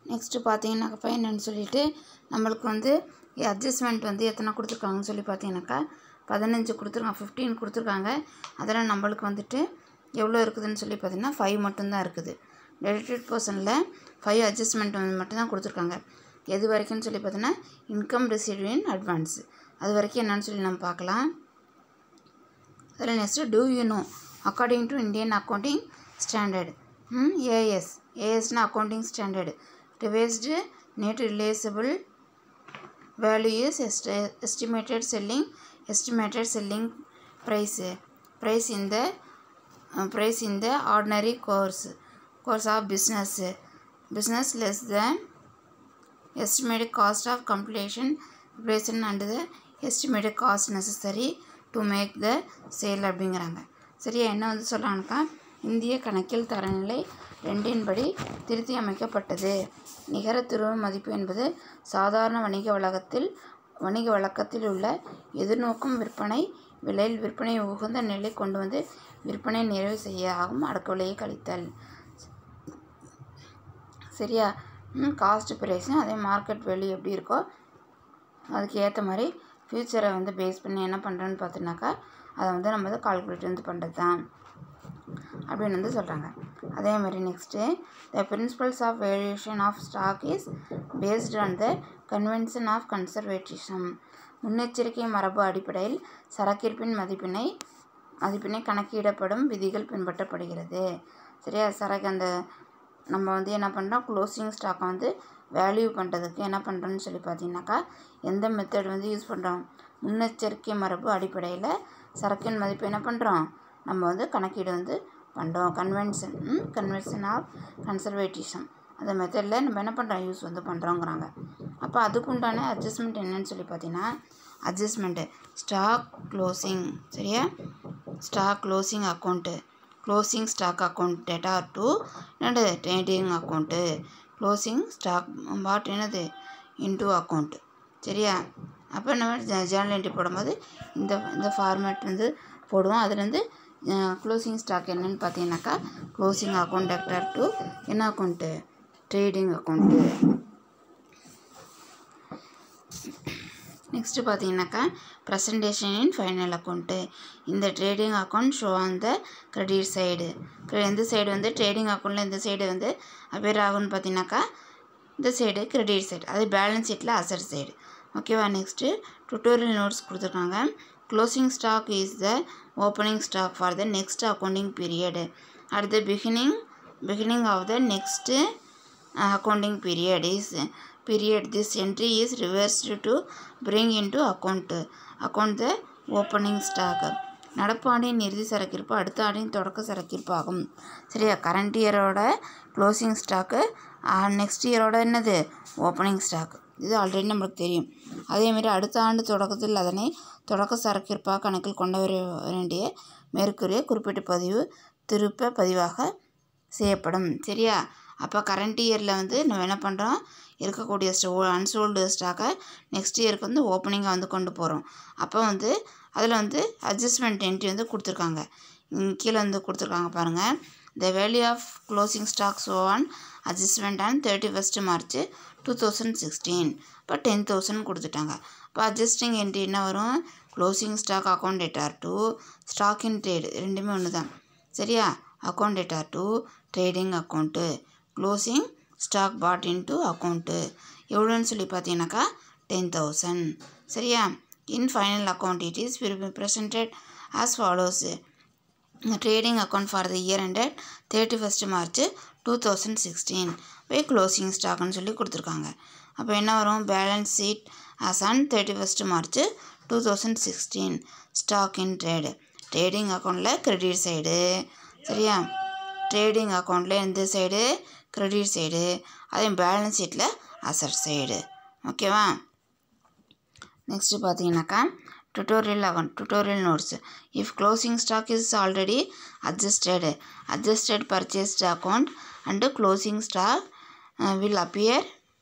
Next பார்த்தீங்கன்னாக்கா என்னன்னு சொல்லிட்டு நம்மளுக்கு வந்து அட்ஜஸ்ட்மெண்ட் வந்து எத்தனை கொடுத்துருக்காங்கன்னு சொல்லி பார்த்தீங்கன்னாக்கா பதினஞ்சு கொடுத்துருக்காங்க ஃபிஃப்டீன் கொடுத்துருக்காங்க அதில் நம்மளுக்கு வந்துட்டு எவ்வளோ இருக்குதுன்னு சொல்லி பார்த்தீங்கன்னா ஃபைவ் மட்டும்தான் இருக்குது டெடிட்டட் பர்சனில் ஃபைவ் அட்ஜஸ்ட்மெண்ட் வந்து மட்டும்தான் கொடுத்துருக்காங்க எது வரைக்கும்னு சொல்லி பார்த்தீங்கன்னா இன்கம் ரிசீவ் இன் அட்வான்ஸ் அது வரைக்கும் என்னன்னு சொல்லி நம்ம பார்க்கலாம் அதில் next do you know according to Indian accounting standard AS ஏஎஸ்னா accounting standard revised net realisable value is estimated selling estimated selling price price இந்த ப்ரைஸ் இந்த ordinary course course of business business less then estimated cost of completion preparation and the estimated cost necessary to make the sale அப்படிங்கிறாங்க சரியா என்ன வந்து சொல்கிறாங்கக்கா இந்திய கணக்கியல் தரநிலை ரெண்டின்படி திருத்தி அமைக்கப்பட்டது நிகர துருவ மதிப்பு என்பது சாதாரண வணிக வளாகத்தில் வணிக வழக்கத்தில் உள்ள எதிர்நோக்கும் விற்பனை விலையில் விற்பனை உகந்த நிலை கொண்டு வந்து விற்பனை நிறைவு செய்ய ஆகும் அடக்க விலையை கழித்தல் சரியா காஸ்ட் ப்ரைஸும் அதே மார்க்கெட் வேல்யூ எப்படி இருக்கோ அதுக்கு ஏற்ற மாதிரி ஃப்யூச்சரை வந்து பேஸ் பண்ணி என்ன பண்ணுறோன்னு பார்த்தோன்னாக்கா அதை வந்து நம்ம வந்து கால்குலேட் வந்து பண்ணுறது தான் அப்படின்னு வந்து சொல்கிறாங்க அதே மாதிரி next the principles of variation of stock is based on the convention of conservatism முன்னெச்சரிக்கை மரபு அடிப்படையில் சரக்கிருப்பின் மதிப்பினை மதிப்பினை கணக்கிடப்படும் விதிகள் பின்பற்றப்படுகிறது சரியா சரக்கு அந்த நம்ம வந்து என்ன பண்ணுறோம் க்ளோசிங் ஸ்டாக்கை வந்து வேல்யூ பண்ணுறதுக்கு என்ன பண்ணுறோன்னு சொல்லி பார்த்தீங்கன்னாக்கா எந்த மெத்தட் வந்து யூஸ் பண்ணுறோம் முன்னெச்சரிக்கை மரபு அடிப்படையில் சரக்கின் மதிப்பு என்ன பண்ணுறோம் நம்ம வந்து கணக்கீடு வந்து பண்ணுறோம் கன்வென்ஷன் கன்வென்ஷன் ஆஃப் கன்சர்வேட்டிசம் அந்த மெத்தடில் நம்ம என்ன பண்ணுறோம் யூஸ் வந்து பண்ணுறோங்கிறாங்க அப்போ அதுக்கு உண்டான அட்ஜஸ்ட்மெண்ட் என்னன்னு சொல்லி பார்த்தீங்கன்னா அட்ஜஸ்ட்மெண்ட்டு ஸ்டாக் க்ளோசிங் சரியா stock closing account closing stock account debtor to என்னது trading account closing stock put என்னது இன்டூ அக்கௌண்ட்டு சரியா அப்போ நம்ம ஜேர்னல் என்ட்ரி போடும்போது இந்த இந்த ஃபார்மேட் வந்து போடுவோம் அதுலேருந்து க்ளோசிங் ஸ்டாக் என்னன்னு பார்த்தீங்கன்னாக்கா க்ளோசிங் அக்கௌண்ட் டெக்டர் டு என்ன அக்கௌண்ட்டு ட்ரேடிங் அக்கௌண்ட்டு நெக்ஸ்ட்டு பார்த்தீங்கன்னாக்கா ப்ரெசன்டேஷன் இன் ஃபைனல் அக்கௌண்ட்டு இந்த trading account show on the credit side எந்த சைடு வந்து ட்ரேடிங் அக்கௌண்ட்டில் இந்த சைடு வந்து அப்பியர் ஆகும்னு பார்த்தீங்கன்னாக்கா இந்த சைடு கிரெடிட் சைடு அது பேலன்ஸ் ஷீட்டில் அசட் சைடு ஓகேவா நெக்ஸ்ட்டு டுட்டோரியல் நோட்ஸ் கொடுத்துருக்காங்க closing stock is the opening stock for the next accounting period at the beginning beginning of the next accounting period is period this entry is reversed to bring into account account the opening stock நடப்பு ஆண்டின் இறுதி சரக்கிருப்பு அடுத்த ஆண்டின் தொடக்க சரக்கிருப்பு ஆகும் சரியா கரண்ட் இயரோட க்ளோசிங் ஸ்டாக்கு நெக்ஸ்ட் இயரோட என்னது ஓப்பனிங் ஸ்டாக் இது ஆல்ரெடி நம்மளுக்கு தெரியும் அதேமாரி அடுத்த ஆண்டு தொடக்கத்தில் அதனை தொடக்க சரக்கிருப்பாக கணக்கில் கொண்டு வர வேண்டிய மேற்கூறிய குறிப்பிட்ட பதிவு திருப்ப பதிவாக செய்யப்படும் சரியா அப்போ கரண்ட் இயரில் வந்து நம்ம என்ன பண்ணுறோம் இருக்கக்கூடிய ஸ்டோ அன்சோல்டு ஸ்டாக்கை நெக்ஸ்ட் இயருக்கு வந்து ஓப்பனிங்காக வந்து கொண்டு போகிறோம் அப்போ வந்து அதில் வந்து அட்ஜஸ்ட்மெண்ட் என்ட்ரி வந்து கொடுத்துருக்காங்க கீழே வந்து கொடுத்துருக்காங்க பாருங்கள் the value of closing stock so on adjustment on thirty first March two thousand sixteen இப்போ டென் தௌசண்ட் கொடுத்துட்டாங்க இப்போ அட்ஜஸ்டிங் என்ட்ரி என்ன வரும் closing stock account debtor to stock in trade ரெண்டுமே ஒன்று தான் சரியா account debtor to trading account closing stock put into account எவ்வளோன்னு சொல்லி பார்த்தீங்கன்னாக்கா டென் தௌசண்ட் சரியா in final account it is presented as follows trading account for the year ended thirty first March two thousand sixteen போய் closing ஸ்டாக்னு சொல்லி கொடுத்துருக்காங்க அப்போ என்ன வரும் balance sheet as on thirty first March two thousand sixteen stock in trade trading அக்கௌண்ட்டில் credit side சரியா trading அக்கௌண்ட்டில் எந்த சைடு கிரெடிட் சைடு அதே பேலன்ஸ் ஷீட்டில் அசட் சைடு ஓகேவா நெக்ஸ்ட்டு பார்த்தீங்கன்னாக்கா tutorial அக்கௌண்ட் tutorial notes if closing stock is already adjusted adjusted purchased account and closing stock uh, will appear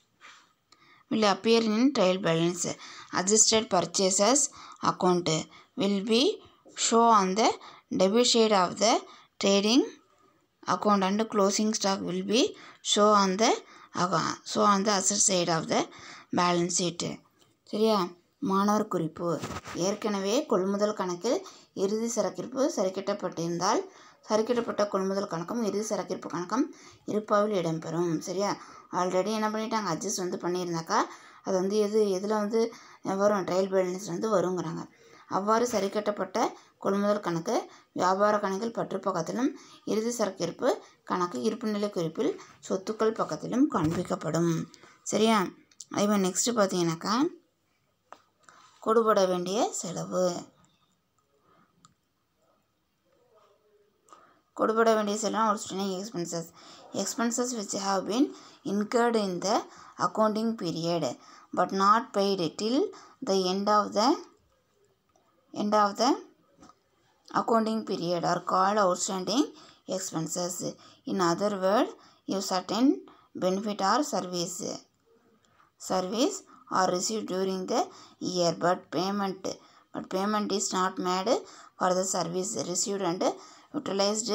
will appear in trial balance adjusted purchases account will be show on the debit side of the trading account and closing stock will be show on the account show on the asset side of the balance sheet சரியா மாணவர் குறிப்பு ஏற்கனவே கொள்முதல் கணக்கில் இறுதி சரக்கிருப்பு சரிக்கட்டப்பட்டிருந்தால் சரிக்கட்டப்பட்ட கொள்முதல் கணக்கும் இறுதி சரக்கிருப்பு கணக்கும் இருப்பாவில் இடம்பெறும் சரியா ஆல்ரெடி என்ன பண்ணிட்டாங்க அட்ஜஸ்ட் வந்து பண்ணியிருந்தாக்கா அது வந்து எது எதில் வந்து வரும் ட்ரையல் பேலன்ஸ் வந்து வருங்கிறாங்க அவ்வாறு சரிக்கட்டப்பட்ட கொள்முதல் கணக்கு வியாபார கணக்கில் பற்று பக்கத்திலும் இறுதி சரக்கிருப்பு கணக்கு இருப்புநிலை குறிப்பில் சொத்துக்கள் பக்கத்திலும் காண்பிக்கப்படும் சரியா அதே நெக்ஸ்ட்டு பார்த்தீங்கன்னாக்கா கொடுபட வேண்டிய செலவு கொடுபட வேண்டிய செலவு outstanding expenses expenses which have been incurred in the accounting period but not paid till the end of the end of the accounting period are called outstanding expenses. In other words, if certain benefit or service service are received during the year but payment but payment is not made for the service received and utilized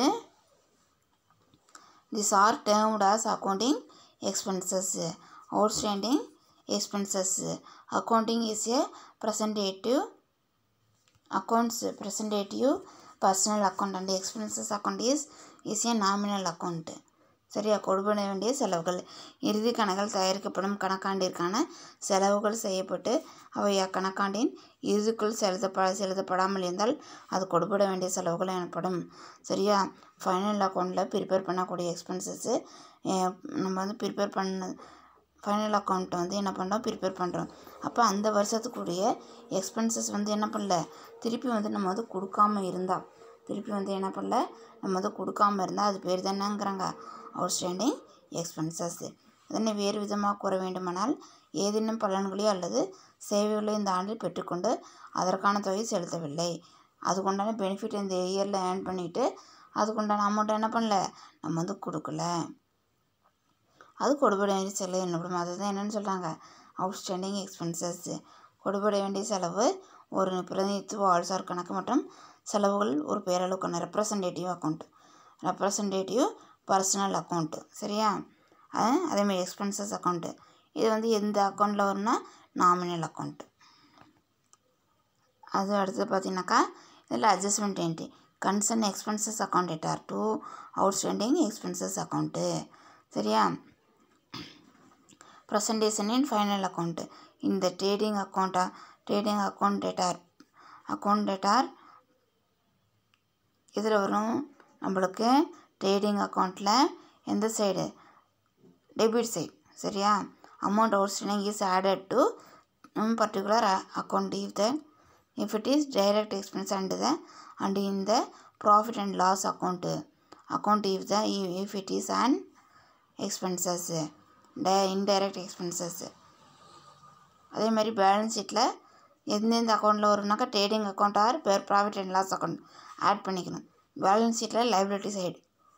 these are termed as accounting expenses outstanding expenses accounting is a presentative accounts presentative personal account and expenses account is is a nominal account சரியா கொடுபட வேண்டிய செலவுகள் இறுதி கணக்கில் தயாரிக்கப்படும் கணக்காண்டிற்கான செலவுகள் செய்யப்பட்டு அவை அக்கணக்காண்டின் இறுதிக்குள் செலுத்தப்ப செலுத்தப்படாமல் இருந்தால் அது கொடுபட வேண்டிய செலவுகள் எனப்படும் சரியா ஃபைனல் அக்கௌண்ட்டில் ப்ரிப்பேர் பண்ணக்கூடிய எக்ஸ்பென்சஸ்ஸு நம்ம வந்து ப்ரிப்பேர் பண்ண ஃபைனல் அக்கௌண்ட்டை வந்து என்ன பண்ணுறோம் ப்ரிப்பேர் பண்ணுறோம் அப்போ அந்த வருஷத்துக்குரிய எக்ஸ்பென்சஸ் வந்து என்ன பண்ணல திருப்பி வந்து நம்ம வந்து கொடுக்காம இருந்தால் திருப்பி வந்து என்ன பண்ணல நம்ம வந்து கொடுக்காம இருந்தால் அது பேர் தானேங்கிறாங்க அவுட்ஸ்டாண்டிங் எக்ஸ்பென்சஸ் இதனை வேறு விதமாக கூற வேண்டுமானால் ஏதேனும் பலன்களோ அல்லது சேவைகளோ இந்த ஆண்டில் பெற்றுக்கொண்டு அதற்கான தொகை செலுத்தவில்லை அதுக்குண்டான பெனிஃபிட் இந்த இயரில் ஏர்ன் பண்ணிவிட்டு அதுக்குண்டான அமௌண்ட்டை என்ன பண்ணல நம்ம வந்து கொடுக்கல அது கொடுபட வேண்டிய செலவு என்னப்படும் அதுதான் என்னென்னு சொல்கிறாங்க அவுட்ஸ்டாண்டிங் எக்ஸ்பென்சஸ் கொடுபட வேண்டிய செலவு ஒரு பிரதிநிதித்துவ ஆள்சார் கணக்கு மற்றும் செலவுகள் ஒரு பேரளவுக்கான representative account representative personal account சரியா அதேமாதிரி எக்ஸ்பென்சஸ் அக்கௌண்ட்டு இது வந்து எந்த அக்கௌண்ட்டில் வரும்னா நாமினல் அக்கௌண்ட் அது அடுத்து பார்த்தீங்கன்னாக்கா இதில் adjustment entry concern expenses account debtor to outstanding expenses account சரியா ப்ரெசன்டேஷன் இன் ஃபைனல் அக்கௌண்ட்டு இந்த ட்ரேடிங் அக்கௌண்ட்டா trading account debtor account debtor இதில் வரும் நம்மளுக்கு ட்ரேடிங் அக்கௌண்ட்டில் எந்த சைடு டெபிட் சைடு சரியா amount outstanding is added to particular account if the if it is direct expense and the and in the profit and loss account account if the if it is and expenses the indirect expenses அதே மாதிரி balance ஷீட்டில் எந்தெந்த அக்கௌண்ட்டில் வரும்னாக்கா trading account or pair profit and loss account add பண்ணிக்கணும் balance ஷீட்டில் liability side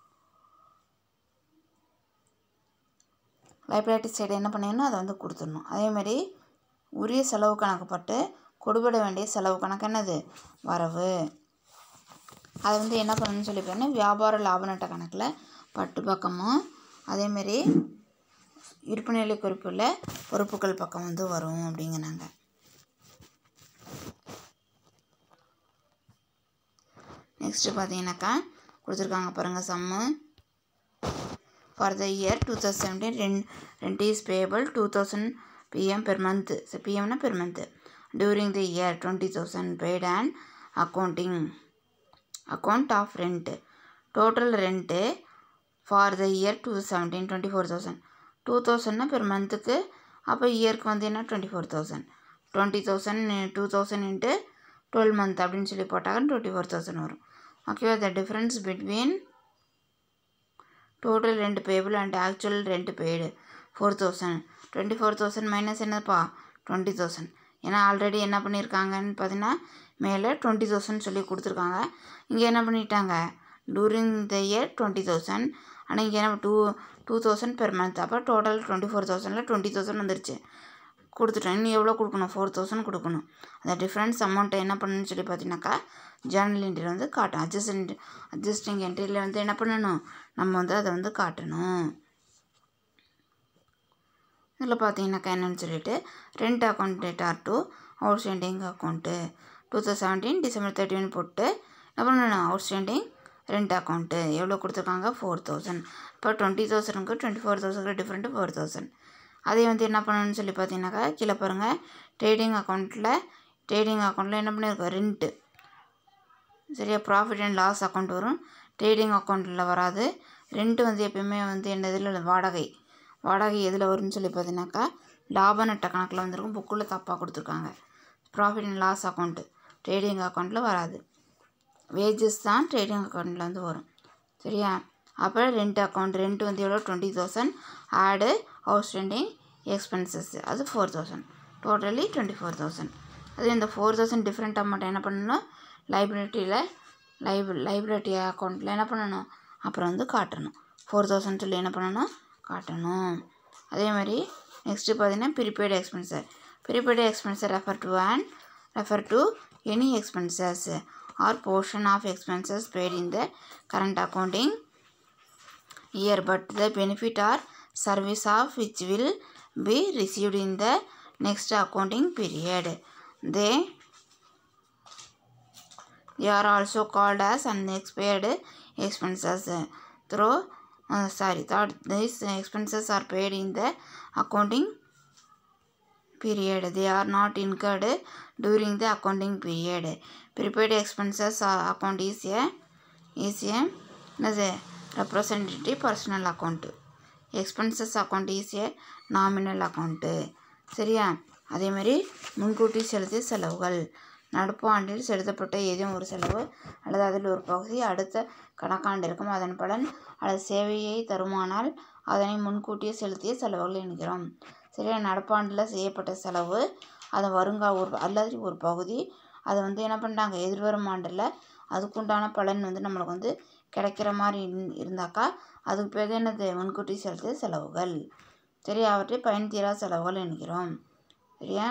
liability side என்ன பண்ணிடணும் அதை வந்து கொடுத்துடணும் அதேமாதிரி உரிய செலவு கணக்குப்பட்டு கொடுபட வேண்டிய செலவு கணக்கு என்னது வரவு அதை வந்து என்ன பண்ணணும்னு சொல்லி பார்த்தீங்கன்னா வியாபார லாப நட்ட கணக்கில் பட்டு பக்கமும் அதேமாரி இருப்புநிலை குறிப்பில் பொறுப்புகள் பக்கம் வந்து வரும் அப்படிங்கிறாங்க நெக்ஸ்ட்டு பார்த்தீங்கன்னாக்கா கொடுத்துருக்காங்க பாருங்கள் sum for the year two thousand seventeen rent rent is payable two thousand PM per month பிஎம்னா per month during the year twenty thousand paid and accounting account of rent total rent for the year two seventeen twenty four thousand two தௌசண்ட்னா per மந்த்துக்கு அப்போ இயருக்கு வந்து என்ன twenty four thousand twenty thousand two thousand into twelve month அப்படின்னு சொல்லி போட்டாங்க twenty four thousand வரும் ஓகேவா த difference between total rent payable and actual rent paid four thousand twenty four thousand minus என்னப்பா டுவெண்ட்டி தௌசண்ட் ஏன்னா ஆல்ரெடி என்ன பண்ணியிருக்காங்கன்னு பார்த்தீங்கன்னா மேலே டுவெண்ட்டி தௌசண்ட் சொல்லி கொடுத்துருக்காங்க இங்கே என்ன பண்ணிட்டாங்க during the year twenty thousand ஆனால் இங்கே என்ன two two thousand per month அப்போ டோட்டல் டுவெண்ட்டி ஃபோர் தௌசண்டில் டுவெண்ட்டி தௌசண்ட் வந்துருச்சு கொடுத்துட்டேன் இன்னும் எவ்வளோ கொடுக்கணும் ஃபோர் தௌசண்ட் கொடுக்கணும் அந்த டிஃப்ரென்ஸ் அமௌண்ட்டை என்ன பண்ணணும்னு சொல்லி பார்த்தீங்கன்னாக்கா ஜேர்னல் என்ட்ரியில் வந்து காட்டும் அட்ஜஸ்ட் அட்ஜஸ்டிங் என்ட்ரியில் வந்து என்ன பண்ணணும் நம்ம வந்து அதை வந்து காட்டணும் இதில் பார்த்தீங்கன்னாக்கா என்னன்னு சொல்லிட்டு rent account debtor to outstanding account two thousand seventeen December thirty one போட்டு என்ன பண்ணணும் அவுட்ஸ்டாண்டிங் ரெண்ட் அக்கௌண்ட்டு எவ்வளோ கொடுத்துருக்காங்க ஃபோர் தௌசண்ட் இப்போ டுவெண்ட்டி தௌசண்ட்க்கு டுவெண்ட்டி ஃபோர் தௌசண்ட்க்கு டிஃப்ரெண்ட்டு ஃபோர் தௌசண்ட் அதே வந்து என்ன பண்ணணும்னு சொல்லி பார்த்தீங்கன்னாக்கா கீழே பாருங்கள் ட்ரேடிங் அக்கௌண்ட்டில் ட்ரேடிங் அக்கௌண்ட்டில் என்ன பண்ணியிருக்கோம் ரெண்ட்டு சரியா ப்ராஃபிட் அண்ட் லாஸ் அக்கௌண்ட் வரும் ட்ரேடிங் அக்கௌண்ட்டில் வராது ரெண்ட் வந்து எப்பயுமே வந்து என்ன இதில் வாடகை வாடகை எதில் வரும்னு சொல்லி பார்த்தீங்கன்னாக்கா லாப நட்ட கணக்கில் வந்திருக்கும் புக்கில் தப்பாக கொடுத்துருக்காங்க profit and loss account trading அக்கௌண்ட்டில் வராது வேஜஸ் தான் ட்ரேடிங் அக்கௌண்ட்டில் வந்து வரும் சரியா அப்புறம் ரெண்ட் அக்கௌண்ட் ரெண்ட் வந்து எவ்வளோ twenty thousand add outstanding expenses அது four thousand totally twenty four thousand அது இந்த ஃபோர் தௌசண்ட் டிஃப்ரெண்ட் அமௌண்ட் என்ன பண்ணணும் லைப்ரரியில் லைப் லைப்ரரி அக்கௌண்ட்டில் என்ன பண்ணணும் அப்புறம் வந்து காட்டணும் ஃபோர் தௌசண்ட் சொல்லி என்ன பண்ணணும் காட்டணும் அதே மாதிரி நெக்ஸ்ட்டு பார்த்தீங்கன்னா prepaid expenses prepaid expenses refer to and refer to any expenses or portion of expenses paid in the current accounting year but the benefit or service of which will be received in the next accounting period they they are also called as unexpired expenses through uh, sorry thought these expenses are paid in the accounting period they are not incurred during the accounting period prepaid expenses uh, account is a is a என்னது representative personal account expenses account is a nominal account சரியா அதே மாதிரி முன்கூட்டி செலுத்திய செலவுகள் நடப்பு ஆண்டில் செலுத்தப்பட்ட ஏதேனும் ஒரு செலவு அல்லது அதில் ஒரு பகுதி அடுத்த கணக்காண்டிற்கும் அதன் பலன் அல்லது சேவையை தருமானால் அதனை முன்கூட்டியே செலுத்திய செலவுகள் என்கிறோம் சரியா நடப்பாண்டில் செய்யப்பட்ட செலவு அது வருங்கா ஒரு அல்லது ஒரு பகுதி அதை வந்து என்ன பண்ணுறாங்க எதிர்வரும் ஆண்டில் அதுக்குண்டான பலன் வந்து நம்மளுக்கு வந்து கிடைக்கிற மாதிரி இருந்- இருந்தாக்கா அதுக்கு பேர் தான் என்னது முன்கூட்டி செலுத்திய செலவுகள் சரியா அவற்றை பயன் தீரா செலவுகள் என்கிறோம் சரியா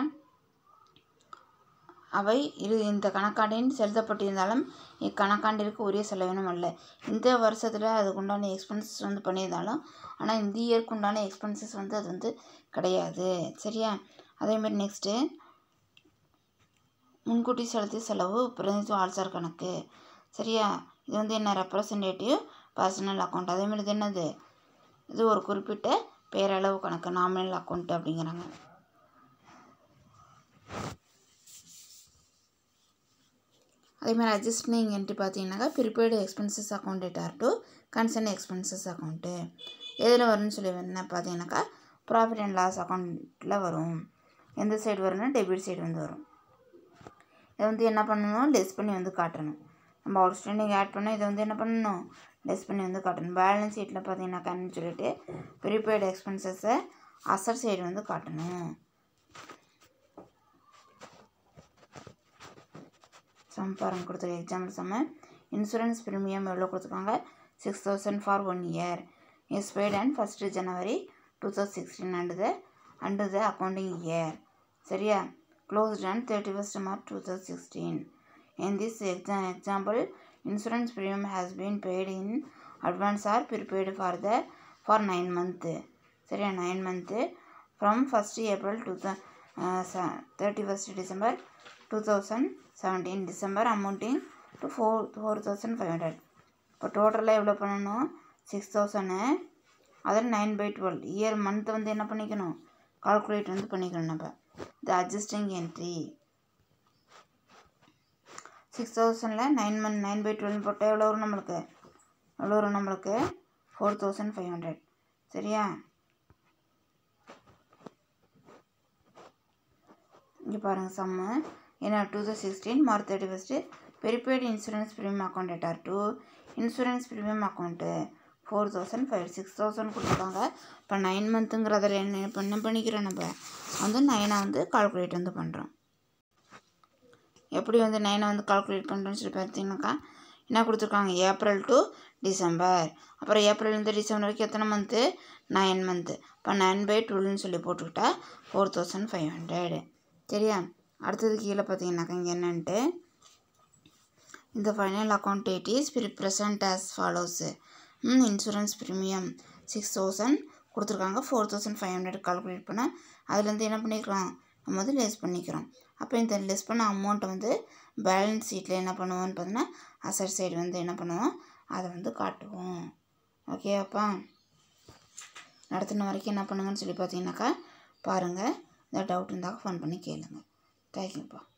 அவை இரு இந்த கணக்காண்டின் செலுத்தப்பட்டிருந்தாலும் இக்கணக்காண்டிற்கு உரிய செலவினம் அல்ல இந்த வருஷத்தில் அதுக்குண்டான எக்ஸ்பென்சஸ் வந்து பண்ணியிருந்தாலும் ஆனால் இந்த இயருக்கு உண்டான எக்ஸ்பென்சஸ் வந்து அது வந்து கிடையாது சரியா அதேமாதிரி நெக்ஸ்ட்டு முன்கூட்டி செலுத்திய செலவு பிரதிநிதித்துவ ஆள்சார் கணக்கு சரியா இது வந்து என்ன ரெப்ரசன்டேட்டிவ் பர்சனல் அக்கௌண்ட் அதேமாதிரி இது என்னது இது ஒரு குறிப்பிட்ட பேரளவு கணக்கு நாமினல் அக்கௌண்ட் அப்படிங்கிறாங்க அதே மாதிரி அட்ஜஸ்டிங் என்ட்ரி பார்த்தீங்கன்னாக்கா prepaid expenses account debtor to concern expenses account எதில் வரும்னு சொல்லி என்ன பார்த்தீங்கன்னாக்கா ப்ராஃபிட் அண்ட் லாஸ் அக்கௌண்ட்டில் வரும் எந்த சைடு வரும்னா டெபிட் சைடு வந்து வரும் இதை வந்து என்ன பண்ணணும் லெஸ் பண்ணி வந்து காட்டணும் நம்ம அவுட்ஸ்டாண்டிங் ஆட் பண்ணால் இதை வந்து என்ன பண்ணணும் லெஸ் பண்ணி வந்து காட்டணும் பேலன்ஸ் ஷீட்டில் பார்த்தீங்கன்னாக்கான்னு சொல்லிட்டு ப்ரீபெய்டு எக்ஸ்பென்சஸை அசட் சைடு வந்து காட்டணும் சம் பாருங்க கொடுத்துருக்க எக்ஸாம்பிள் சம்ம இன்சூரன்ஸ் ப்ரீமியம் எவ்வளோ கொடுத்துருக்காங்க six thousand for one year is paid and first January two thousand sixteen and the and the accounting year சரியா closed and thirty first March two thousand sixteen in this exa example insurance premium has been paid in advance or prepaid for the for nine month சரியா nine month from first April to the thirty first December two thousand seventeen December amounting to four four thousand five hundred இப்போ டோட்டலாக எவ்வளோ பண்ணணும் six thousand அதில் nine by twelve year month வந்து என்ன பண்ணிக்கணும் calculate வந்து பண்ணிக்கணும் நம்ம த அட்ஜஸ்டிங் என்ட்ரி சிக்ஸ் தௌசண்டில் nine month nine by twelve போட்டால் எவ்வளோ வரும் நம்மளுக்கு எவ்வளோ வரும் நம்மளுக்கு ஃபோர் தௌசண்ட் ஃபைவ் ஹண்ட்ரட் சரியா இங்கே பாருங்கள் சம்மு ஏன்னா two thousand sixteen March thirty first prepaid insurance premium account debtor to insurance premium account four thousand five six thousand கொடுத்துருக்காங்க இப்போ நைன் மந்த்துங்கிறதில் என்ன இப்போ என்ன பண்ணிக்கிறோம் நம்ம வந்து நைனை வந்து கால்குலேட் வந்து பண்ணுறோம் எப்படி வந்து நைனை வந்து கால்குலேட் பண்ணுறோன்னு சொல்லி பார்த்தீங்கன்னாக்கா என்ன கொடுத்துருக்காங்க ஏப்ரல் டு டிசம்பர் அப்புறம் ஏப்ரல்லேருந்து டிசம்பர் வரைக்கும் எத்தனை மந்த்து நைன் மந்த்து இப்போ நைன் பை டுவெல்னு சொல்லி போட்டுக்கிட்டா ஃபோர் தௌசண்ட் ஃபைவ் ஹண்ட்ரட் சரியா அடுத்தது கீழே பார்த்தீங்கன்னாக்கா இங்கே என்னன்ட்டு இந்த final account date is present as follows insurance premium six thousand கொடுத்துருக்காங்க four thousand five hundred calculate பண்ண அதுலேருந்து என்ன பண்ணிக்கிறோம் நம்ம வந்து லெஸ் பண்ணிக்கிறோம் அப்போ இந்த லெஸ் பண்ண அமௌண்ட்டை வந்து பேலன்ஸ் ஷீட்டில் என்ன பண்ணுவோம்னு பார்த்தீங்கன்னா அசட் சைடு வந்து என்ன பண்ணுவோம் அதை வந்து காட்டுவோம் ஓகேப்பா நடத்தின வரைக்கும் என்ன பண்ணுங்கன்னு சொல்லி பார்த்தீங்கன்னாக்கா பாருங்கள் இந்த டவுட் இருந்தால் ஃபோன் பண்ணி கேளுங்க தேங்க்யூப்பா